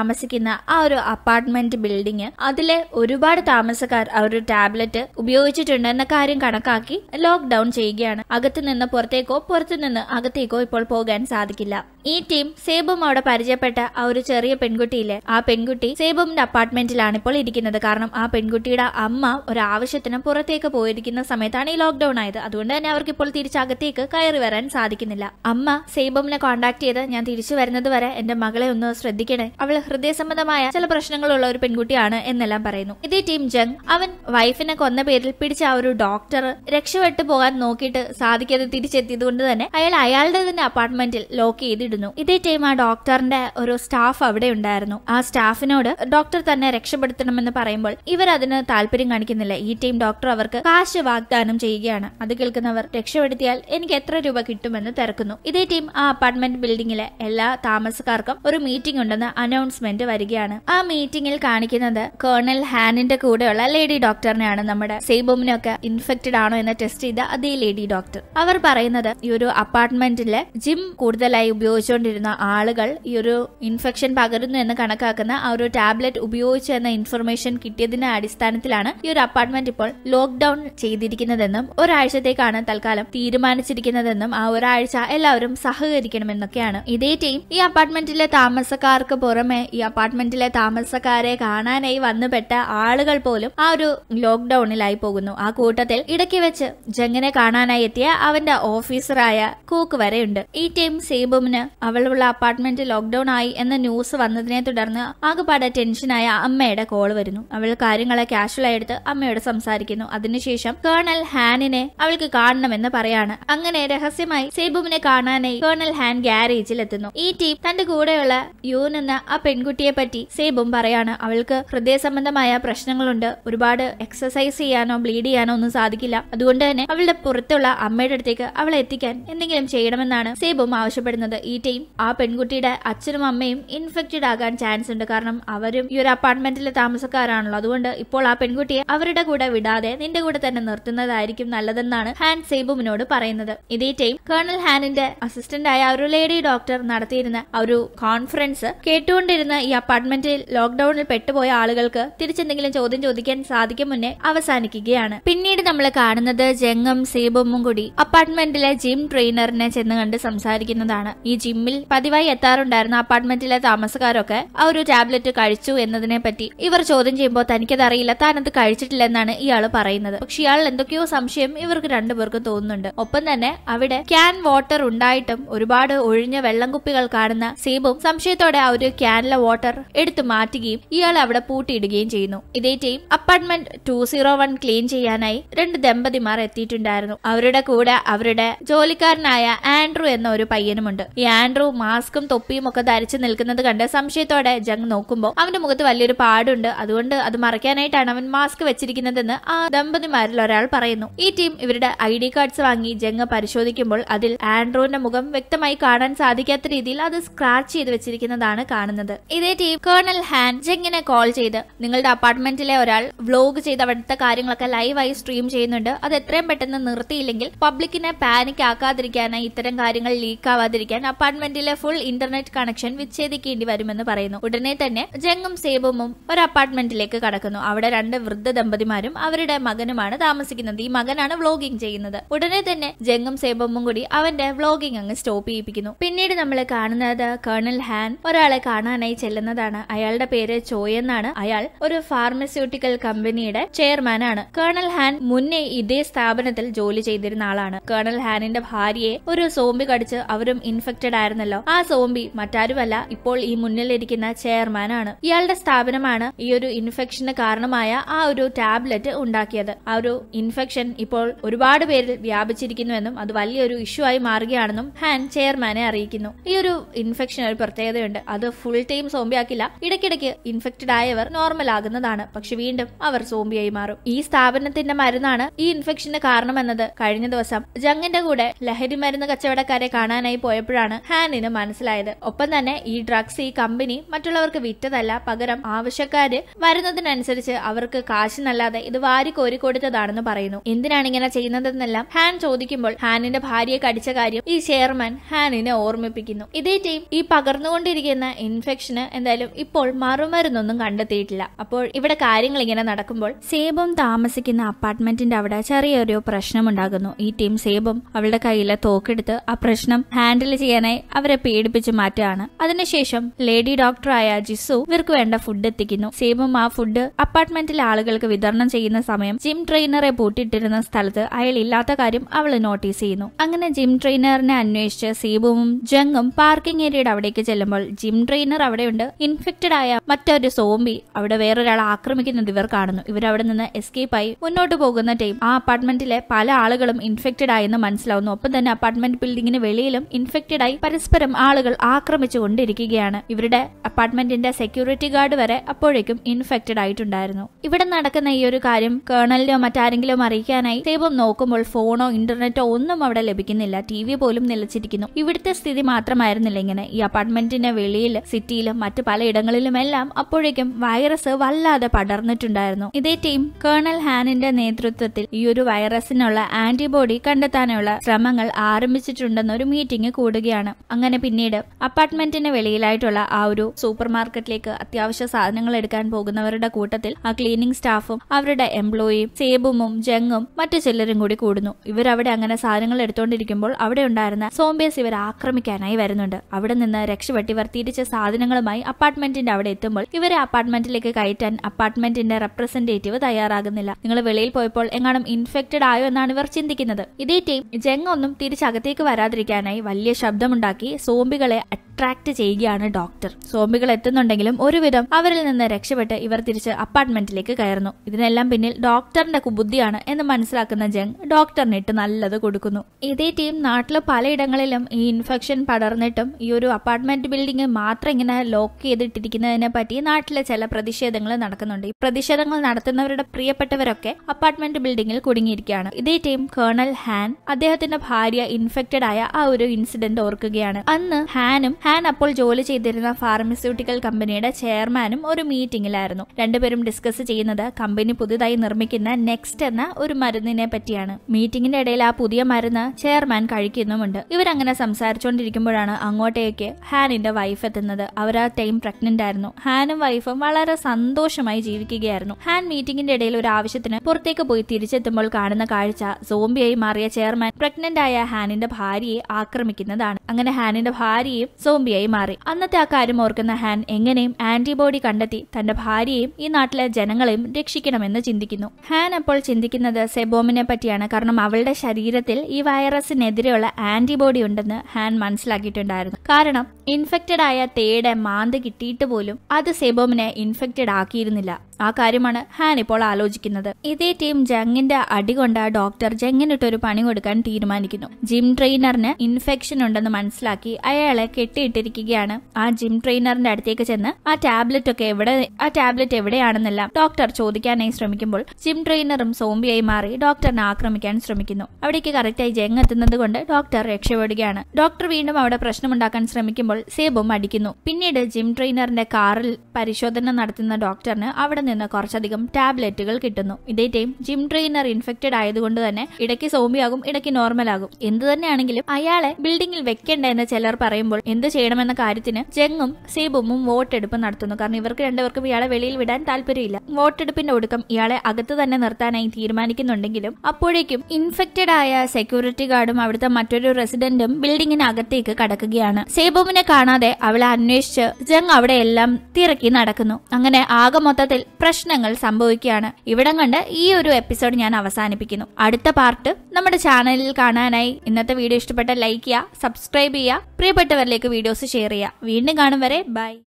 താമസിക്കുന്ന ആ ഒരു അപ്പാർട്ട്മെന്റ് ബിൽഡിംഗ് അതിലെ ഒരുപാട് താമസക്കാർ ആ ഒരു ടാബ്ലറ്റ് ഉപയോഗിച്ചിട്ടുണ്ട് എന്ന കാര്യം കണക്കാക്കി ലോക്ക്ഡൌൺ ചെയ്യുകയാണ് അകത്തു നിന്ന് പുറത്തേക്കോ പുറത്തു നിന്ന് അകത്തേക്കോ ഇപ്പോൾ പോകാൻ സാധിക്കില്ല ഈ ടീം സേബും അവിടെ പരിചയപ്പെട്ട ആ ഒരു ചെറിയ പെൺകുട്ടിയിലെ ആ പെൺകുട്ടി സേബുമിന്റെ അപ്പാർട്ട്മെന്റിലാണ് ഇപ്പോൾ ഇരിക്കുന്നത് കാരണം ആ പെൺകുട്ടിയുടെ അമ്മ ഒരു ആവശ്യത്തിന് പുറത്തേക്ക് പോയിരിക്കുന്ന സമയത്താണ് ഈ ലോക്ക്ഡൌൺ ആയത് അതുകൊണ്ട് തന്നെ അവർക്ക് ഇപ്പോൾ തിരിച്ചകത്തേക്ക് കയറി വരാൻ സാധിക്കുന്നില്ല അമ്മ സേബുമിനെ കോൺടാക്ട് ചെയ്ത് ഞാൻ തിരിച്ചു വരുന്നത് വരെ എന്റെ മകളെ ഒന്ന് ശ്രദ്ധിക്കണേ അവൾ ഹൃദയ സംബന്ധമായ ചില പ്രശ്നങ്ങളുള്ള ഒരു പെൺകുട്ടിയാണ് എന്നെല്ലാം പറയുന്നു ഇതേ ടീം ജങ് അവൻ വൈഫിനെ കൊന്ന പേരിൽ പിടിച്ച ആ ഒരു ഡോക്ടർ രക്ഷപ്പെട്ടു പോകാൻ നോക്കിയിട്ട് സാധിക്കാതെ തിരിച്ചെത്തിയത് കൊണ്ട് തന്നെ അയാൾ അയാളുടെ തന്നെ അപ്പാർട്ട്മെന്റിൽ ലോക്ക് ചെയ്തിടുന്നു ഇതേ ടൈം ആ ഡോക്ടറിന്റെ ഒരു സ്റ്റാഫ് അവിടെ ഉണ്ടായിരുന്നു ആ സ്റ്റാഫിനോട് ഡോക്ടർ തന്നെ രക്ഷപ്പെടുത്തണമെന്ന് പറയുമ്പോൾ ഇവർ അതിന് താല്പര്യം കാണിക്കുന്നില്ല ഈ ടീം ഡോക്ടർ അവർക്ക് കാശ് വാഗ്ദാനം ചെയ്യുകയാണ് അത് കേൾക്കുന്നവർ രക്ഷപ്പെടുത്തിയാൽ എനിക്ക് എത്ര രൂപ കിട്ടുമെന്ന് തിരക്കുന്നു ഇതേ ടീം ആ അപ്പാർട്ട്മെന്റ് ബിൽഡിംഗിലെ എല്ലാ താമസക്കാർക്കും ഒരു മീറ്റിംഗ് ഉണ്ടെന്ന് അനൗൺസ്മെന്റ് വരികയാണ് ആ മീറ്റിംഗിൽ കാണിക്കുന്നത് കേണൽ ഹാനിന്റെ കൂടെയുള്ള ലേഡി ഡോക്ടറിനെയാണ് നമ്മുടെ സേബോമിനൊക്കെ ഇൻഫെക്റ്റഡ് ആണോ എന്ന് ടെസ്റ്റ് ചെയ്ത അതേ ലേഡി ഡോക്ടർ അവർ പറയുന്നത് ഈ ഒരു അപ്പാർട്ട്മെന്റിലെ ജിം കൂടുതലായി ഉപയോഗിച്ചുകൊണ്ടിരുന്ന ആളുകൾ ഈ ഒരു ഇൻഫെക്ഷൻ പകരുന്നു എന്ന് കണക്കാക്കുന്ന ആ ഒരു ടാബ്ലറ്റ് ഉപയോഗിച്ചു എന്ന ഇൻഫർമേഷൻ കിട്ടിയതിന്റെ അടിസ്ഥാനത്തിലാണ് ഈ ഒരു അപ്പാർട്ട്മെന്റ് ഇപ്പോൾ ലോക്ക്ഡൌൺ ചെയ്തിരിക്കുന്നതെന്നും ഒരാഴ്ചത്തേക്കാണ് തൽക്കാലം തീരുമാനിച്ചിരിക്കുന്നതെന്നും ആ ഒരാഴ്ച എല്ലാവരും സഹകരിക്കണമെന്നൊക്കെയാണ് ഇതേ ടീം ഈ അപ്പാർട്ട്മെന്റിലെ താമസക്കാർക്ക് പുറമെ ഈ അപ്പാർട്ട്മെന്റിലെ താമസക്കാരെ കാണാനായി വന്നുപെട്ട ആളുകൾ പോലും ആ ഒരു ലോക്ക്ഡൌണിലായി പോകുന്നു ആ കൂട്ടത്തിൽ ഇടയ്ക്ക് വെച്ച് ജങ്ങിനെ കാണാനായി എത്തിയ അവന്റെ ഓഫീസറായ കൂക്ക് വരെയുണ്ട് ഈ ടീം സേബുമിന് അവളുള്ള അപ്പാർട്ട്മെന്റ് ലോക്ക്ഡൌൺ ആയി എന്ന ന്യൂസ് വന്നതിനെ തുടർന്ന് ആകെപ്പാടെ ടെൻഷനായ അമ്മയുടെ കോൾ വരുന്നു അവൾ കാര്യങ്ങളെ കാഷ്വലായി എടുത്ത് അമ്മയോട് സംസാരിക്കുന്നു അതിനുശേഷം കേണൽ ഹാനിനെ അവൾക്ക് കാണണമെന്ന് പറയാണ് അങ്ങനെ രഹസ്യമായി സേബുമിനെ കാണാനായി കേണൽ ഹാൻ ഗ്യാരേജിൽ എത്തുന്നു ഈ ടീം തന്റെ കൂടെയുള്ള യൂൻ എന്ന ആ പെൺകുട്ടിയെ പറ്റി സേബും പറയാണ് അവൾക്ക് ഹൃദയ സംബന്ധമായ പ്രശ്നങ്ങളുണ്ട് ഒരുപാട് എക്സസൈസ് ചെയ്യാനോ ബ്ലീഡ് ചെയ്യാനോ ഒന്നും സാധിക്കില്ല അതുകൊണ്ട് തന്നെ അവളുടെ പുറത്തുള്ള അമ്മയുടെ അടുത്തേക്ക് അവളെ എത്തിക്കാൻ എന്തെങ്കിലും ചെയ്യണമെന്നാണ് സേബും ആവശ്യപ്പെടുന്നത് ഈ ടീം ആ പെൺകുട്ടിയുടെ അച്ഛനും അമ്മയും ഇൻഫെക്റ്റഡ് ആകാൻ ചാൻസ് ഉണ്ട് കാരണം അവരും ഈ ഒരു അപ്പാർട്ട്മെന്റിലെ താമസക്കാരാണല്ലോ അതുകൊണ്ട് ഇപ്പോൾ ആ പെൺകുട്ടിയെ അവരുടെ കൂടെ വിടാതെ നിന്റെ കൂടെ തന്നെ നിർത്തുന്നതായിരിക്കും നല്ലതെന്നാണ് ഹാൻ സേബുമിനോട് പറയുന്നത് ഇതേ ടൈം കേണൽ ഹാനിന്റെ അസിസ്റ്റന്റ് ആയ ഒരു ലേഡി ഡോക്ടർ നടത്തിയിരുന്ന ആ ഒരു കോൺഫറൻസ് കേട്ടുകൊണ്ടിരുന്ന ഈ അപ്പാർട്ട്മെന്റിൽ ലോക്ക്ഡൌണിൽ പെട്ടുപോയ ആളുകൾക്ക് തിരിച്ചെന്തെങ്കിലും ചോദ്യം ചോദിക്കാൻ സാധിക്കും മുന്നേ അവസാനിക്കുകയാണ് പിന്നീട് നമ്മൾ കാണുന്നത് ജംഗം സേബുമും കൂടി അപ്പാർട്ട്മെന്റിലെ ജിം ട്രെയിനറിനെ ചെന്ന് കണ്ട് സംസാരിക്കുന്നതാണ് ഈ ജിമ്മിൽ പതിവായി എത്താറുണ്ടായിരുന്ന അപ്പാർട്ട്മെന്റിലെ താമസക്കാരൊക്കെ ആ ഒരു ടാബ്ലറ്റ് കഴിച്ചു എന്നതിനെ പറ്റി ഇവർ ചോദ്യം ചെയ്യുമ്പോൾ തനിക്കത് അറിയില്ല താൻ അത് കഴിച്ചിട്ടില്ലെന്നാണ് ഇയാൾ പറയുന്നത് പക്ഷെ ഇയാൾ എന്തൊക്കെയോ സംശയം ഇവർക്ക് രണ്ടുപേർക്കും തോന്നുന്നുണ്ട് ഒപ്പം തന്നെ അവിടെ ക്യാൻ വാട്ടർ ഉണ്ടായിട്ടും ഒരുപാട് ഒഴിഞ്ഞ വെള്ളം കുപ്പികൾ കാണുന്ന സേബും സംശയത്തോടെ ആ ഒരു ക്യാനിലെ വാട്ടർ എടുത്തു മാറ്റുകയും ഇയാൾ അവിടെ പൂട്ടിയിടുകയും ചെയ്യുന്നു ഇതേ team apartment two zero one clean ചെയ്യാനായി രണ്ട് ദമ്പതിമാർ എത്തിയിട്ടുണ്ടായിരുന്നു അവരുടെ കൂടെ അവരുടെ ജോലിക്കാരനായ ആൻഡ്രു എന്ന ഒരു പയ്യനുമുണ്ട് ഈ ആൻഡ്രു മാസ്കും തൊപ്പിയും ഒക്കെ ധരിച്ചു നിൽക്കുന്നത് കണ്ട് സംശയത്തോടെ ജങ് നോക്കുമ്പോൾ അവന്റെ മുഖത്ത് വലിയൊരു പാടുണ്ട് അതുകൊണ്ട് അത് മറയ്ക്കാനായിട്ടാണ് അവൻ മാസ്ക് വെച്ചിരിക്കുന്നതെന്ന് ആ ദമ്പതിമാരിൽ ഒരാൾ പറയുന്നു ഈ ടീം ഇവരുടെ ഐ ഡി കാർഡ്സ് വാങ്ങി ജങ് പരിശോധിക്കുമ്പോൾ അതിൽ ആൻഡ്രോന്റെ മുഖം വ്യക്തമായി കാണാൻ സാധിക്കാത്ത രീതിയിൽ അത് സ്ക്രാച്ച് ചെയ്ത് വെച്ചിരിക്കുന്നതാണ് കാണുന്നത് ഇതേ ടീം കേണൽ ഹാൻ ജങ്ങിനെ കോൾ ചെയ്ത് നിങ്ങളുടെ അപ്പാർട്ട്മെന്റിലെ ഒരാൾ വ്ലോഗ് ചെയ്ത് അവിടുത്തെ കാര്യങ്ങളൊക്കെ ലൈവായി സ്ട്രീം ചെയ്യുന്നുണ്ട് അത് എത്രയും പെട്ടെന്ന് നിർത്തിയില്ലെങ്കിൽ പബ്ലിക്കിനെ പാനിക് ആക്കാതിരിക്കാനായി ഇത്തരം കാര്യങ്ങൾ ലീക്ക് ആവാതിരിക്കാൻ അപ്പാർട്ട്മെന്റിലെ ഫുൾ ഇന്റർനെറ്റ് കണക്ഷൻ വിച്ഛേദിക്കേണ്ടി വരുമെന്ന് പറയുന്നു ഉടനെ തന്നെ ജങ്ങും സേബുമും ഒരു അപ്പാർട്ട്മെന്റിലേക്ക് കടക്കുന്നു അവിടെ രണ്ട് വൃദ്ധ ദമ്പതിമാരും അവരുടെ മകനുമാണ് താമസിക്കുന്നത് ഈ മകനാണ് വ്ലോഗിംഗ് ചെയ്യുന്നത് ഉടനെ തന്നെ ജങ്ങും സേബുമും കൂടി അവന്റെ വ്ലോഗിംഗ് അങ്ങ് സ്റ്റോപ്പ് ചെയ്യിപ്പിക്കുന്നു പിന്നീട് നമ്മൾ കാണുന്നത് കേണൽ ഹാൻ ഒരാളെ കാണാനായി ചെല്ലുന്നതാണ് അയാളുടെ പേര് ചോയ് എന്നാണ് അയാൾ ഒരു ഫാർമസ്യൂട്ടിക്കൽ കമ്പനിയുടെ ചെയർമാൻ ആണ് കേണൽ ഹാൻ മുന്നേ ഇതേ സ്ഥാപനത്തിൽ ജോലി ചെയ്തിരുന്ന ആളാണ് കേണൽ ഹാനിന്റെ ഭാര്യയെ ഒരു സോംബി കടിച്ച് അവരും ഇൻഫെക്റ്റഡ് ആയിരുന്നല്ലോ ആ സോംബി മറ്റാരുമല്ല ഇപ്പോൾ ഈ മുന്നിലിരിക്കുന്ന ചെയർമാൻ ആണ് ഇയാളുടെ സ്ഥാപനമാണ് ഈ ഒരു ഇൻഫെക്ഷന് കാരണമായ ആ ഒരു ടാബ്ലറ്റ് ഉണ്ടാക്കിയത് ആ ഒരു ഇൻഫെക്ഷൻ ഇപ്പോൾ ഒരുപാട് പേരിൽ വ്യാപിച്ചിരിക്കുന്നുവെന്നും അത് വലിയൊരു ഇഷ്യൂ ആയി മാറുകയാണെന്നും ഹാൻ ചെയർമാനെ അറിയിക്കുന്നു ഈ ഒരു ഇൻഫെക്ഷൻ ഒരു പ്രത്യേകതയുണ്ട് അത് ഫുൾ ടൈം സോംബി ആക്കില്ല ഇടയ്ക്കിടയ്ക്ക് ഇൻഫെക്റ്റഡ് ആയവർ നോർമൽ ആകുന്നതാണ് പക്ഷെ വീണ്ടും അവർ സോംബിയായി മാറും ഈ സ്ഥാപനത്തിന്റെ മരുന്നാണ് ഈ ഇൻഫെക്ഷന് കാരണമെന്നത് കഴിഞ്ഞ ദിവസം ജങ്ങിന്റെ കൂടെ ലഹരി മരുന്ന് കച്ചവടക്കാരെ കാണാനായി പോയപ്പോഴാണ് ഹാനിന് മനസ്സിലായത് ഒപ്പം തന്നെ ഈ ഡ്രഗ്സ് ഈ കമ്പനി മറ്റുള്ളവർക്ക് വിറ്റതല്ല പകരം ആവശ്യക്കാര് വരുന്നതിനനുസരിച്ച് അവർക്ക് കാശിനല്ലാതെ ഇത് വാരി കോരി കൊടുത്തതാണെന്ന് പറയുന്നു എന്തിനാണ് ഇങ്ങനെ ചെയ്യുന്നതെന്നെല്ലാം ഹാൻ ചോദിക്കുമ്പോൾ ഹാനിന്റെ ഭാര്യയെ കടിച്ച കാര്യം ഈ ചെയർമാൻ ഹാനിനെ ഓർമ്മിപ്പിക്കുന്നു ഇതേ ടീം ഈ പകർന്നുകൊണ്ടിരിക്കുന്ന ഇൻഫെക്ഷൻ ഇൻഫെക്ഷന് എന്തായാലും ഇപ്പോൾ മറുമരുന്നൊന്നും കണ്ടെത്തിയിട്ടില്ല അപ്പോൾ ഇവിടെ കാര്യങ്ങൾ ഇങ്ങനെ നടക്കുമ്പോൾ സേബും താമസിക്കുന്ന അപ്പാർട്ട്മെന്റിന്റെ അവിടെ ചെറിയൊരു പ്രശ്നമുണ്ടാകുന്നു ഈ ടീം സേബും അവളുടെ കയ്യിലെ തോക്കെടുത്ത് ആ പ്രശ്നം ഹാൻഡിൽ ചെയ്യാനായി അവരെ പേടിപ്പിച്ച് മാറ്റുകയാണ് അതിനുശേഷം ലേഡി ഡോക്ടറായ ജിസു ഇവർക്ക് വേണ്ട ഫുഡ് എത്തിക്കുന്നു സേബും ആ ഫുഡ് അപ്പാർട്ട്മെന്റിലെ ആളുകൾക്ക് വിതരണം ചെയ്യുന്ന സമയം ജിം ട്രെയിനറെ പൂട്ടിയിട്ടിരുന്ന സ്ഥലത്ത് അയാൾ ഇല്ലാത്ത കാര്യം അവൾ നോട്ടീസ് ചെയ്യുന്നു അങ്ങനെ ജിം ട്രെയിനറിനെ അന്വേഷിച്ച് സേബുവും ജങ്ങും പാർക്കിംഗ് ഏരിയയുടെ അവിടേക്ക് ചെല്ലുമ്പോൾ ജിം ട്രെയിനർ അവിടെയുണ്ട് ഇൻഫെക്റ്റഡ് ആയ മറ്റൊരു സോംബി അവിടെ വേറൊരാൾ ആക്രമിക്കുന്നത് ഇവർ കാണുന്നു ഇവർ അവിടെ നിന്ന് എസ്കേപ്പ് ആയി മുന്നോട്ട് പോകുന്ന ടൈം ആ അപ്പാർട്ട്മെന്റിലെ പല ആളുകളും ഇൻഫെക്റ്റഡ് ആയെന്ന് മനസ്സിലാവുന്നു ഒപ്പം തന്നെ അപ്പാർട്ട്മെന്റ് ബിൽഡിങ്ങിന് വെളിയിലും ഇൻഫെക്റ്റഡ് ആയി പരസ്പരം ആളുകൾ ആക്രമിച്ചു കൊണ്ടിരിക്കുകയാണ് ഇവരുടെ അപ്പാർട്ട്മെന്റിന്റെ സെക്യൂരിറ്റി ഗാർഡ് വരെ അപ്പോഴേക്കും ഇൻഫെക്റ്റഡ് ആയിട്ടുണ്ടായിരുന്നു ഇവിടെ നടക്കുന്ന ഈ ഒരു കാര്യം കേണലിനോ മറ്റാരെങ്കിലും അറിയിക്കാനായി സേബം നോക്കുമ്പോൾ ഫോണോ ഇന്റർനെറ്റോ ഒന്നും അവിടെ ലഭിക്കുന്നില്ല ടി വി പോലും നിലച്ചിരിക്കുന്നു ഇവിടുത്തെ സ്ഥിതി മാത്രമായിരുന്നില്ല ഇങ്ങനെ ഈ അപ്പാർട്ട്മെന്റിന്റെ വെളിയിൽ സിറ്റിയിലും മറ്റു പലയിടങ്ങളിലുമെല്ലാം അപ്പോഴേക്കും വൈറസ് വല്ലാതെ പടർന്നിട്ടുണ്ടായിരുന്നു ഇതേ ടീം കേണൽ ഹാനിന്റെ നേതൃത്വത്തിൽ ഈ ഒരു വൈറസിനുള്ള ആന്റിബോഡി കണ്ടെത്താനുള്ള ശ്രമങ്ങൾ ആരംഭിച്ചിട്ടുണ്ടെന്ന് ഒരു മീറ്റിംഗ് കൂടുകയാണ് അങ്ങനെ പിന്നീട് അപ്പാർട്ട്മെന്റിന് വെളിയിലായിട്ടുള്ള ആ ഒരു സൂപ്പർ മാർക്കറ്റിലേക്ക് അത്യാവശ്യ സാധനങ്ങൾ എടുക്കാൻ പോകുന്നവരുടെ കൂട്ടത്തിൽ ആ ക്ലീനിങ് സ്റ്റാഫും അവരുടെ എംപ്ലോയിയും സേബുമും ജങ്ങും മറ്റു ചിലരും കൂടി കൂടുന്നു ഇവരവിടെ അങ്ങനെ സാധനങ്ങൾ എടുത്തുകൊണ്ടിരിക്കുമ്പോൾ അവിടെ ഉണ്ടായിരുന്ന സോംബേസ് ഇവർ ആക്രമിക്കാനായി വരുന്നുണ്ട് അവിടെ നിന്ന് രക്ഷപ്പെട്ട് ഇവർ തിരിച്ച സാധനങ്ങളുമായി അപ്പാർട്ട്മെന്റിന്റെ അവിടെ എത്തുമ്പോൾ ഇവരെ അപ്പാർട്ട്മെന്റിലേക്ക് കയറ്റാൻ അപ്പാർട്ട്മെന്റിന്റെ റെപ്രസെന്റേറ്റീവ് തയ്യാറാകുന്നില്ല നിങ്ങൾ വെളിയിൽ പോയപ്പോൾ എങ്ങാനും ഇൻഫെക്റ്റഡ് ആയോ എന്നാണ് ഇവർ ചിന്തിക്കുന്നത് ഇതേ ടീം ജങ് ഒന്നും തിരിച്ചകത്തേക്ക് വരാതിരിക്കാനായി വലിയ ശബ്ദമുണ്ടാക്കി സോംബികളെ അട്രാക്ട് ചെയ്യുകയാണ് ഡോക്ടർ സോംബികൾ എത്തുന്നുണ്ടെങ്കിലും ഒരുവിധം അവരിൽ നിന്ന് രക്ഷപ്പെട്ട് ഇവർ തിരിച്ച് അപ്പാർട്ട്മെന്റിലേക്ക് കയറുന്നു ഇതിനെല്ലാം പിന്നിൽ ഡോക്ടറിന്റെ കുബുദ്ധിയാണ് എന്ന് മനസ്സിലാക്കുന്ന ജങ് ഡോക്ടറിന് ഇട്ട് നല്ലത് കൊടുക്കുന്നു ഇതേ ടീം നാട്ടിലെ പലയിടങ്ങളിലും ഈ ഇൻഫെക്ഷൻ പടർന്നിട്ടും ഈ ഒരു അപ്പാർട്ട്മെന്റ് ബിൽഡിംഗ് മാത്രം ഇങ്ങനെ ലോക്ക് ചെയ്തിട്ടിരിക്കുന്നതിനെ പറ്റി നാട്ടിലെ ചില പ്രതിഷേധങ്ങൾ നടക്കുന്നുണ്ട് ഈ പ്രതിഷേധങ്ങൾ നടത്തുന്നവരുടെ പ്രിയപ്പെട്ടവരൊക്കെ അപ്പാർട്ട്മെന്റ് ബിൽഡിംഗിൽ കുടുങ്ങിയിരിക്കുകയാണ് ഇതേ ടീം കേണൽ ഹാൻ അദ്ദേഹത്തിന്റെ ഭാര്യ ഇൻഫെക്റ്റഡ് ആയ ആ ഒരു ഇൻസിഡന്റ് ഓർക്കുകയാണ് അന്ന് ഹാനും ഹാൻ അപ്പോൾ ജോലി ചെയ്തിരുന്ന ഫാർമസ്യൂട്ടിക്കൽ കമ്പനിയുടെ ചെയർമാനും ഒരു മീറ്റിംഗിലായിരുന്നു രണ്ടുപേരും ഡിസ്കസ് ചെയ്യുന്നത് കമ്പനി പുതുതായി നിർമ്മിക്കുന്ന നെക്സ്റ്റ് എന്ന ഒരു മരുന്നിനെ പറ്റിയാണ് മീറ്റിംഗിന്റെ ഇടയിൽ ആ പുതിയ മരുന്ന് ചെയർമാൻ കഴിക്കുന്നുമുണ്ട് ഇവരങ്ങനെ സംസാരിച്ചുകൊണ്ടിരിക്കുമ്പോഴാണ് അങ്ങോട്ടേക്ക് ഹാനിന്റെ വൈഫ് എത്തുന്നത് അവർ ആ ടൈം പ്രഗ്നന്റ് ആയിരുന്നു ഹാനും വൈഫും വളരെ സന്തോഷമായി ജീവിക്കുകയായിരുന്നു ഹാൻ മീറ്റിംഗിന്റെ ഇടയിൽ ഒരു ആവശ്യത്തിന് പുറത്തേക്ക് പോയി തിരിച്ചെത്തുമ്പോൾ കാണുന്ന കാഴ്ച സോംബിയായി മാറിയ ചെയർമാൻ പ്രഗ്നന്റ് ആയ ഹാനിന്റെ ഭാര്യയെ ആക്രമിക്കുന്നതാണ് അങ്ങനെ ഹാനിന്റെ ഭാര്യയും സോംബിയായി മാറി അന്നത്തെ ആ കാര്യം ഓർക്കുന്ന ഹാൻ എങ്ങനെയും ആന്റിബോഡി കണ്ടെത്തി തന്റെ ഭാര്യയെയും ഈ നാട്ടിലെ ജനങ്ങളെയും രക്ഷിക്കണമെന്ന് ചിന്തിക്കുന്നു ഹാൻ അപ്പോൾ ചിന്തിക്കുന്നത് സെബോമിനെ പറ്റിയാണ് കാരണം അവളുടെ ശരീരത്തിൽ ഈ വൈറസിനെതിരെയുള്ള ആന്റിബോഡി ഉണ്ടെന്ന് ഹാൻ മനസ്സിലാക്കിയിട്ടുണ്ടായിരുന്നു കാരണം ഇൻഫെക്റ്റഡ് ആയ തേയുടെ മാന്ത് കിട്ടിയിട്ട് പോലും അത് സെബോമിനെ ഇൻഫെക്റ്റഡ് ആക്കിയിരുന്നില്ല ആ കാര്യമാണ് ഹാൻ ഇപ്പോൾ ആലോചിക്കുന്നത് ഇതേ ടീം ജങ്ങിന്റെ അടികൊണ്ട് ആ ഡോക്ടർ ജങ്ങിനിട്ടൊരു പണി കൊടുക്കാൻ തീരുമാനിക്കുന്നു ജിം ട്രെയിനറിന് ഇൻഫെക്ഷൻ ഉണ്ടെന്ന് മനസ്സിലാക്കി അയാളെ കെട്ടിയിട്ടിരിക്കുകയാണ് ആ ജിം ട്രെയിനറിന്റെ അടുത്തേക്ക് ചെന്ന് ആ ടാബ്ലറ്റ് ഒക്കെ എവിടെ ആ ടാബ്ലറ്റ് എവിടെയാണെന്നെല്ലാം ഡോക്ടർ ചോദിക്കാനായി ശ്രമിക്കുമ്പോൾ ജിം ട്രെയിനറും സോംബിയായി മാറി ഡോക്ടറിനെ ആക്രമിക്കാൻ ശ്രമിക്കുന്നു അവിടേക്ക് കറക്റ്റായി ജങ് എത്തുന്നത് കൊണ്ട് ഡോക്ടർ രക്ഷപ്പെടുകയാണ് ഡോക്ടർ വീണ്ടും അവിടെ പ്രശ്നമുണ്ടാക്കാൻ ശ്രമിക്കുമ്പോൾ സേബും അടിക്കുന്നു പിന്നീട് ജിം ട്രെയിനറിന്റെ കാറിൽ പരിശോധന നടത്തുന്ന ഡോക്ടറിന് അവിടെ നിന്ന് കുറച്ചധികം ടാബ്ലറ്റുകൾ കിട്ടുന്നു ഇതേ ടൈം ജിം ട്രെയിനർ ഇൻഫെക്റ്റഡ് ആയതുകൊണ്ട് തന്നെ ഇടയ്ക്ക് സോംബിയാകും ഇടയ്ക്ക് നോർമൽ ആകും എന്ത് തന്നെയാണെങ്കിലും അയാളെ ബിൽഡിംഗിൽ വെക്കേണ്ട എന്ന് ചിലർ പറയുമ്പോൾ എന്ത് ചെയ്യണമെന്ന കാര്യത്തിന് ജങ്ങും സേബുമും വോട്ടെടുപ്പ് നടത്തുന്നു കാരണം ഇവർക്ക് രണ്ടുപേർക്കും ഇയാളെ വെളിയിൽ വിടാൻ താല്പര്യമില്ല വോട്ടെടുപ്പിന്റെ ഒടുക്കം ഇയാളെ അകത്ത് തന്നെ നിർത്താനായി തീരുമാനിക്കുന്നുണ്ടെങ്കിലും അപ്പോഴേക്കും ഇൻഫെക്റ്റഡ് ആയ സെക്യൂരിറ്റി ഗാർഡും അവിടുത്തെ മറ്റൊരു റെസിഡന്റും ബിൽഡിങ്ങിനകത്തേക്ക് കടക്കുകയാണ് സേബുമിനെ കാണാതെ അവളെ അന്വേഷിച്ച് ജങ് അവിടെ എല്ലാം തിരക്കി നടക്കുന്നു അങ്ങനെ ആകെ മൊത്തത്തിൽ പ്രശ്നങ്ങൾ സംഭവിക്കുകയാണ് ഇവിടം കണ്ട് ഈ ഒരു എപ്പിസോഡ് ഞാൻ അവസാനിപ്പിക്കുന്നു അടുത്ത പാർട്ട് നമ്മുടെ ചാനലിൽ കാണാനായി ഇന്നത്തെ വീഡിയോ ഇഷ്ടപ്പെട്ട ലൈക്ക് ചെയ്യുക സബ്സ്ക്രൈബ് ചെയ്യുക പ്രിയപ്പെട്ടവരിലേക്ക് വീഡിയോസ് ഷെയർ ചെയ്യുക വീണ്ടും കാണും വരെ ബൈ